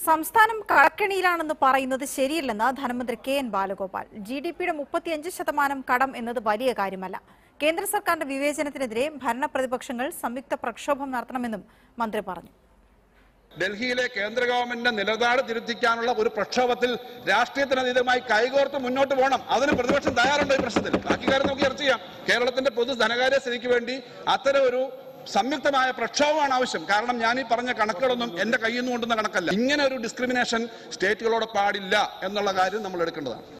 സംസ്ഥാനം കടക്കെണിയിലാണെന്ന് പറയുന്നത് ശരിയല്ലെന്ന് ധനമന്ത്രി K N Balagopal G D പിയുടെ മുപ്പത്തിയഞ്ച് ശതമാനം കടം എന്നത് വലിയ കാര്യമല്ല കേന്ദ്ര സർക്കാരിന്റെ വിവേചനത്തിനെതിരെ ഭരണ പ്രതിപക്ഷങ്ങൾ സംയുക്ത പ്രക്ഷോഭം നടത്തണമെന്നും മന്ത്രി പറഞ്ഞു ഡൽഹിയിലെ കേന്ദ്ര ഗവൺമെന്റിന്റെ നിലപാട് തിരുത്തിക്കാനുള്ള ഒരു പ്രക്ഷോഭത്തിൽ രാഷ്ട്രീയത്തിനതീതമായി കൈകോർത്ത് മുന്നോട്ട് പോകണം അതിന് പ്രതിപക്ഷം തയ്യാറുണ്ടോ ഈ പ്രശ്നത്തിൽ ബാക്കി കാര്യം നമുക്ക് ചർച്ച ചെയ്യാം കേരളത്തിന്റെ പൊതു ധനകാര്യ സ്ഥിതിക്ക് വേണ്ടി അത്തരം ഒരു സംയുക്തമായ പ്രക്ഷോഭമാണ് ആവശ്യം കാരണം ഞാൻ ഈ പറഞ്ഞ കണക്കുകളൊന്നും എന്റെ കയ്യിൽ നിന്ന് കൊണ്ടുവന്ന കണക്കല്ല ഇങ്ങനെ ഒരു ഡിസ്ക്രിമിനേഷൻ സ്റ്റേറ്റുകളോട് പാടില്ല എന്നുള്ള കാര്യം നമ്മൾ എടുക്കേണ്ടതാണ്